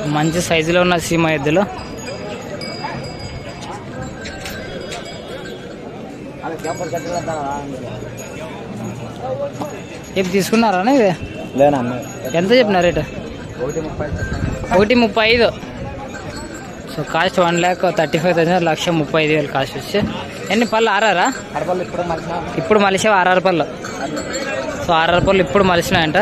మంచి సైజులో ఉన్న సీమ ఎద్దులు ఇవి తీసుకున్నారా ఇది లేనా ఎంత చెప్పిన రేటు ఒకటి ముప్పై ఒకటి ముప్పై ఐదు so cost one lakh thirty five thousand లక్ష ముప్పై ఐదు వేలు కాస్ట్ వచ్చి ఎన్ని పళ్ళు ఆరారా అరపల్లి ఇప్పుడు మధ్య ఇప్పుడు మలిసావు ఆర్ఆర్ పళ్ళు సో ఆర్ఆర్ పళ్ళు ఇప్పుడు మలిసినాయంట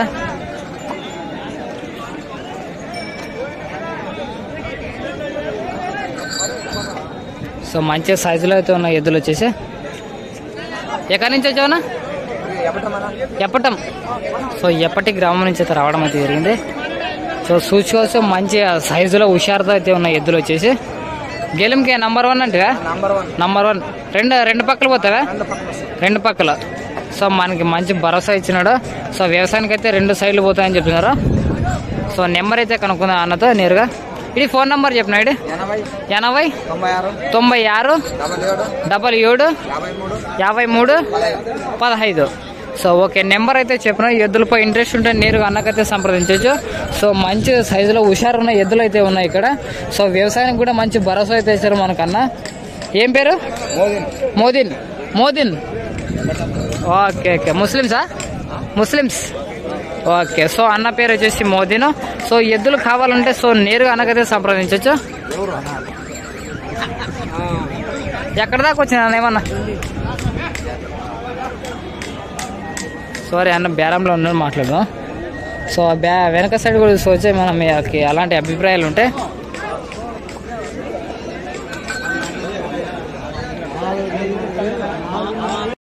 సో మంచి సైజులో అయితే ఉన్న ఎద్దులు వచ్చేసి ఎక్కడి నుంచి వచ్చావునా ఎప్పటం సో ఎప్పటి గ్రామం నుంచి అయితే రావడం అయితే జరిగింది సో చూసుకోవచ్చు మంచి సైజులో హుషారుతో అయితే ఉన్న ఎద్దులు వచ్చేసి గెలింకే నంబర్ వన్ అంటే నంబర్ వన్ నంబర్ వన్ రెండు రెండు పక్కలు పోతావా రెండు పక్కల సో మనకి మంచి భరోసా ఇచ్చినాడు సో వ్యవసాయానికి అయితే రెండు సైడ్లు పోతాయని చెప్తున్నారు సో నెంబర్ అయితే కనుక్కుందాం అన్నతో నేరుగా ఇది ఫోన్ నెంబర్ చెప్పిన ఇది ఎనభై ఎనభై తొంభై ఆరు తొంభై ఆరు డబల్ ఏడు డబల్ ఏడు యాభై మూడు యాభై మూడు పదహైదు సో ఓకే నెంబర్ అయితే చెప్పిన ఎద్దులపై ఇంట్రెస్ట్ ఉంటే నేరుగా అన్నకైతే సంప్రదించవచ్చు సో మంచి సైజులో హుషారు ఉన్న ఎద్దులు అయితే ఉన్నాయి ఇక్కడ సో వ్యవసాయానికి కూడా మంచి భరోసా అయితే ఇచ్చారు మనకన్నా ఏం పేరు మోదిన్ మోదిన్ ఓకే ఓకే ముస్లిమ్సా ముస్లిమ్స్ ఓకే సో అన్న పేరు వచ్చేసి మోదీను సో ఎద్దులు కావాలంటే సో నేరుగా అన్నకైతే సంప్రదించవచ్చు ఎక్కడ దాకా వచ్చిన ఏమన్నా సారీ అన్న బేరంలో ఉన్నాడు మాట్లాడదాం సో ఆ బ్యా వెనక సైడ్ కూడా చూసి మన మీకు అలాంటి అభిప్రాయాలు ఉంటే